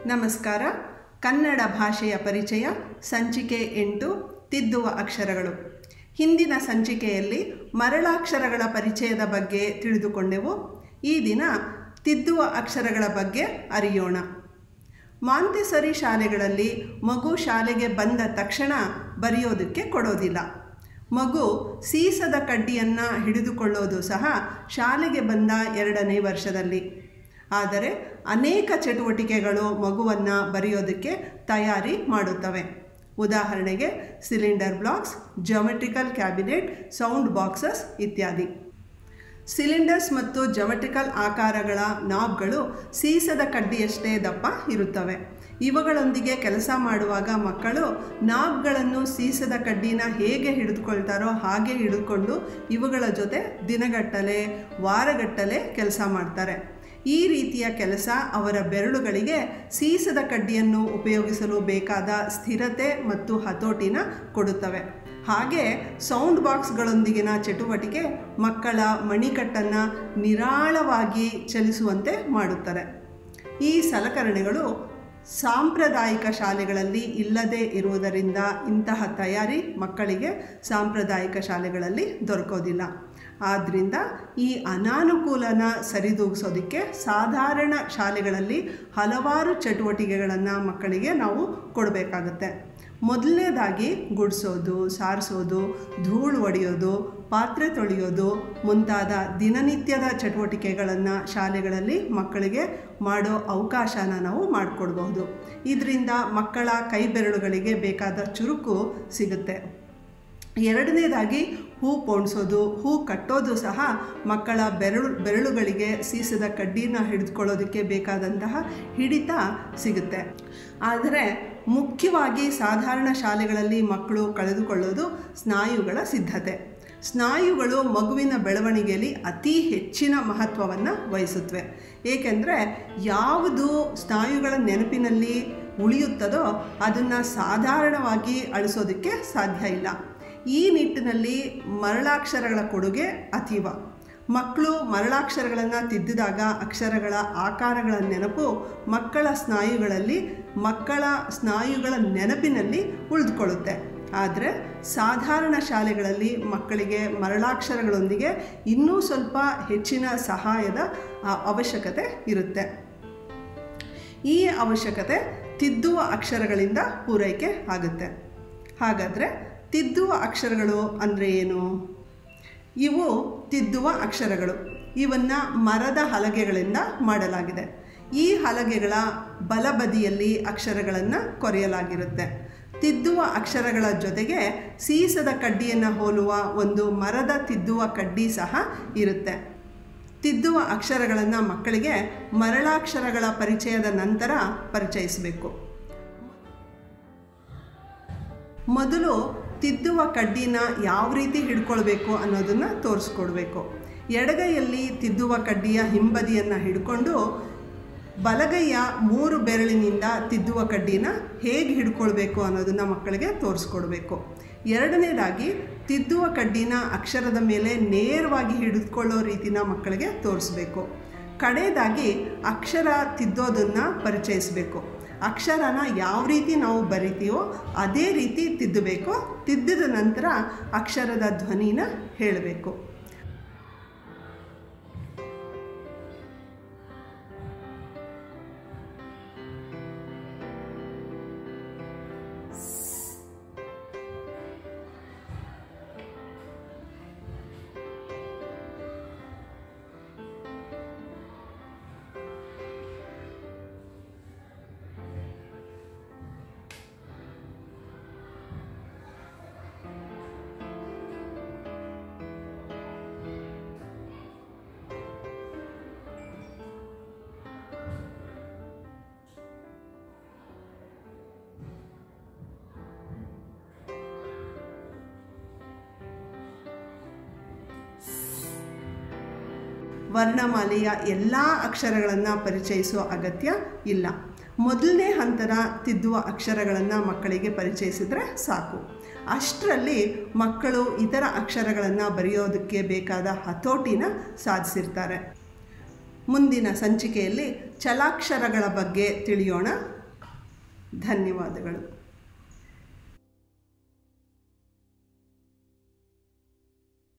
ನಮಸ್ಕಾರ ಕನ್ನಡ ಭಾಷೆಯ ಪರಿಚಯ ಸಂಚಿಕೆ ಎಂಟು ತಿದ್ದುವ ಅಕ್ಷರಗಳು ಹಿಂದಿನ ಸಂಚಿಕೆಯಲ್ಲಿ ಮರಳಾಕ್ಷರಗಳ ಪರಿಚಯದ ಬಗ್ಗೆ ತಿಳಿದುಕೊಂಡೆವು ಈ ದಿನ ತಿದ್ದುವ ಅಕ್ಷರಗಳ ಬಗ್ಗೆ ಅರಿಯೋಣ ಮಾಂತೆಸರಿ ಶಾಲೆಗಳಲ್ಲಿ ಮಗು ಶಾಲೆಗೆ ಬಂದ ತಕ್ಷಣ ಬರೆಯೋದಕ್ಕೆ ಕೊಡೋದಿಲ್ಲ ಮಗು ಸೀಸದ ಕಡ್ಡಿಯನ್ನು ಹಿಡಿದುಕೊಳ್ಳೋದು ಸಹ ಶಾಲೆಗೆ ಬಂದ ಎರಡನೇ ವರ್ಷದಲ್ಲಿ ಆದರೆ ಅನೇಕ ಚಟುವಟಿಕೆಗಳು ಮಗುವನ್ನು ಬರೆಯೋದಕ್ಕೆ ತಯಾರಿ ಮಾಡುತ್ತವೆ ಉದಾಹರಣೆಗೆ cylinder blocks geometrical cabinet sound boxes ಇತ್ಯಾದಿ ಸಿಲಿಂಡರ್ಸ್ ಮತ್ತು ಜೊಮೆಟ್ರಿಕಲ್ ಆಕಾರಗಳ ನಾಬ್ಗಳು ಸೀಸದ ಕಡ್ಡಿಯಷ್ಟೇ ದಪ್ಪ ಇರುತ್ತವೆ ಇವುಗಳೊಂದಿಗೆ ಕೆಲಸ ಮಾಡುವಾಗ ಮಕ್ಕಳು ನಾಬ್ಗಳನ್ನು ಸೀಸದ ಕಡ್ಡಿನ ಹೇಗೆ ಹಿಡಿದುಕೊಳ್ತಾರೋ ಹಾಗೆ ಹಿಡಿದುಕೊಂಡು ಇವುಗಳ ಜೊತೆ ದಿನಗಟ್ಟಲೆ ವಾರಗಟ್ಟಲೆ ಕೆಲಸ ಮಾಡ್ತಾರೆ ಈ ರೀತಿಯ ಕೆಲಸ ಅವರ ಬೆರಳುಗಳಿಗೆ ಸೀಸದ ಕಡ್ಡಿಯನ್ನು ಉಪಯೋಗಿಸಲು ಬೇಕಾದ ಸ್ಥಿರತೆ ಮತ್ತು ಹತೋಟಿನ ಕೊಡುತ್ತವೆ ಹಾಗೆ ಸೌಂಡ್ ಬಾಕ್ಸ್ಗಳೊಂದಿಗಿನ ಚಟುವಟಿಕೆ ಮಕ್ಕಳ ಮಣಿಕಟ್ಟನ್ನು ನಿರಾಳವಾಗಿ ಚಲಿಸುವಂತೆ ಮಾಡುತ್ತಾರೆ ಈ ಸಲಕರಣೆಗಳು ಸಾಂಪ್ರದಾಯಿಕ ಶಾಲೆಗಳಲ್ಲಿ ಇಲ್ಲದೇ ಇರುವುದರಿಂದ ಇಂತಹ ತಯಾರಿ ಮಕ್ಕಳಿಗೆ ಸಾಂಪ್ರದಾಯಿಕ ಶಾಲೆಗಳಲ್ಲಿ ದೊರಕೋದಿಲ್ಲ ಆದ್ದರಿಂದ ಈ ಅನಾನುಕೂಲನ ಸರಿದೂಗಿಸೋದಕ್ಕೆ ಸಾಧಾರಣ ಶಾಲೆಗಳಲ್ಲಿ ಹಲವಾರು ಚಟುವಟಿಕೆಗಳನ್ನು ಮಕ್ಕಳಿಗೆ ನಾವು ಕೊಡಬೇಕಾಗುತ್ತೆ ಮೊದಲನೇದಾಗಿ ಗುಡಿಸೋದು ಸಾರಿಸೋದು ಧೂಳು ಒಡೆಯೋದು ಪಾತ್ರೆ ತೊಳೆಯೋದು ಮುಂತಾದ ದಿನನಿತ್ಯದ ಚಟುವಟಿಕೆಗಳನ್ನು ಶಾಲೆಗಳಲ್ಲಿ ಮಕ್ಕಳಿಗೆ ಮಾಡೋ ಅವಕಾಶನ ನಾವು ಮಾಡಿಕೊಡ್ಬಹುದು ಇದರಿಂದ ಮಕ್ಕಳ ಕೈ ಬೆರಳುಗಳಿಗೆ ಬೇಕಾದ ಚುರುಕು ಸಿಗುತ್ತೆ ಎರಡನೇದಾಗಿ ಹೂ ಪೋಣಿಸೋದು ಹೂ ಕಟ್ಟೋದು ಸಹ ಮಕ್ಕಳ ಬೆರಳು ಬೆರಳುಗಳಿಗೆ ಸೀಸದ ಕಡ್ಡಿನ ಹಿಡಿದುಕೊಳ್ಳೋದಕ್ಕೆ ಬೇಕಾದಂತಹ ಹಿಡಿತ ಸಿಗುತ್ತೆ ಆದರೆ ಮುಖ್ಯವಾಗಿ ಸಾಧಾರಣ ಶಾಲೆಗಳಲ್ಲಿ ಮಕ್ಕಳು ಕಳೆದುಕೊಳ್ಳೋದು ಸ್ನಾಯುಗಳ ಸಿದ್ಧತೆ ಸ್ನಾಯುಗಳು ಮಗುವಿನ ಬೆಳವಣಿಗೆಯಲ್ಲಿ ಅತಿ ಹೆಚ್ಚಿನ ಮಹತ್ವವನ್ನು ವಹಿಸುತ್ತವೆ ಏಕೆಂದರೆ ಯಾವುದು ಸ್ನಾಯುಗಳ ನೆನಪಿನಲ್ಲಿ ಉಳಿಯುತ್ತದೋ ಅದನ್ನು ಸಾಧಾರಣವಾಗಿ ಅಳಿಸೋದಕ್ಕೆ ಸಾಧ್ಯ ಇಲ್ಲ ಈ ನಿಟ್ಟಿನಲ್ಲಿ ಮರಳಾಕ್ಷರಗಳ ಕೊಡುಗೆ ಅತೀವ ಮಕ್ಕಳು ಮರಳಾಕ್ಷರಗಳನ್ನು ತಿದ್ದಿದಾಗ ಅಕ್ಷರಗಳ ಆಕಾರಗಳ ನೆನಪು ಮಕ್ಕಳ ಸ್ನಾಯುಗಳಲ್ಲಿ ಮಕ್ಕಳ ಸ್ನಾಯುಗಳ ನೆನಪಿನಲ್ಲಿ ಉಳಿದುಕೊಳ್ಳುತ್ತೆ ಆದರೆ ಸಾಧಾರಣ ಶಾಲೆಗಳಲ್ಲಿ ಮಕ್ಕಳಿಗೆ ಮರಳಾಕ್ಷರಗಳೊಂದಿಗೆ ಇನ್ನೂ ಸ್ವಲ್ಪ ಹೆಚ್ಚಿನ ಸಹಾಯದ ಅವಶ್ಯಕತೆ ಇರುತ್ತೆ ಈ ಅವಶ್ಯಕತೆ ತಿದ್ದುವ ಅಕ್ಷರಗಳಿಂದ ಪೂರೈಕೆ ಆಗುತ್ತೆ ಹಾಗಾದರೆ ತಿದ್ದುವ ಅಕ್ಷರಗಳು ಅಂದರೆ ಏನು ಇವು ತಿದ್ದುವ ಅಕ್ಷರಗಳು ಇವನ್ನು ಮರದ ಹಲಗೆಗಳಿಂದ ಮಾಡಲಾಗಿದೆ ಈ ಹಲಗೆಗಳ ಬಲಬದಿಯಲ್ಲಿ ಅಕ್ಷರಗಳನ್ನು ಕೊರೆಯಲಾಗಿರುತ್ತೆ ತಿದ್ದುವ ಅಕ್ಷರಗಳ ಜೊತೆಗೆ ಸೀಸದ ಕಡ್ಡಿಯನ್ನು ಹೋಲುವ ಒಂದು ಮರದ ತಿದ್ದುವ ಕಡ್ಡಿ ಸಹ ಇರುತ್ತೆ ತಿದ್ದುವ ಅಕ್ಷರಗಳನ್ನು ಮಕ್ಕಳಿಗೆ ಮರಳಾಕ್ಷರಗಳ ಪರಿಚಯದ ನಂತರ ಪರಿಚಯಿಸಬೇಕು ಮೊದಲು ತಿದ್ದುವ ಕಡ್ಡಿನ ಯಾವ ರೀತಿ ಹಿಡ್ಕೊಳ್ಬೇಕು ಅನ್ನೋದನ್ನು ತೋರಿಸ್ಕೊಡ್ಬೇಕು ಎಡಗೈಯಲ್ಲಿ ತಿದ್ದುವ ಕಡ್ಡಿಯ ಹಿಂಬದಿಯನ್ನು ಹಿಡ್ಕೊಂಡು ಬಲಗೈಯ ಮೂರು ಬೆರಳಿನಿಂದ ತಿದ್ದುವ ಕಡ್ಡಿನ ಹೇಗೆ ಹಿಡ್ಕೊಳ್ಬೇಕು ಅನ್ನೋದನ್ನು ಮಕ್ಕಳಿಗೆ ತೋರಿಸ್ಕೊಡ್ಬೇಕು ಎರಡನೇದಾಗಿ ತಿದ್ದುವ ಕಡ್ಡಿನ ಅಕ್ಷರದ ಮೇಲೆ ನೇರವಾಗಿ ಹಿಡಿದುಕೊಳ್ಳೋ ರೀತಿನ ಮಕ್ಕಳಿಗೆ ತೋರಿಸ್ಬೇಕು ಕಡೆಯದಾಗಿ ಅಕ್ಷರ ತಿದ್ದೋದನ್ನು ಪರಿಚಯಿಸಬೇಕು ಅಕ್ಷರನ ಯಾವ ರೀತಿ ನಾವು ಬರಿತೀವೋ ಅದೇ ರೀತಿ ತಿದ್ದಬೇಕು ತಿದ್ದಿದ ನಂತರ ಅಕ್ಷರದ ಧ್ವನಿನ ಹೇಳಬೇಕು ವರ್ಣಮಾಲೆಯ ಎಲ್ಲ ಅಕ್ಷರಗಳನ್ನು ಪರಿಚಯಿಸುವ ಅಗತ್ಯ ಇಲ್ಲ ಮೊದಲನೇ ಹಂತದ ತಿದ್ದುವ ಅಕ್ಷರಗಳನ್ನು ಮಕ್ಕಳಿಗೆ ಪರಿಚಯಿಸಿದರೆ ಸಾಕು ಅಷ್ಟರಲ್ಲಿ ಮಕ್ಕಳು ಇತರ ಅಕ್ಷರಗಳನ್ನು ಬರೆಯೋದಕ್ಕೆ ಬೇಕಾದ ಹತೋಟಿನ ಸಾಧಿಸಿರ್ತಾರೆ ಮುಂದಿನ ಸಂಚಿಕೆಯಲ್ಲಿ ಚಲಾಕ್ಷರಗಳ ಬಗ್ಗೆ ತಿಳಿಯೋಣ ಧನ್ಯವಾದಗಳು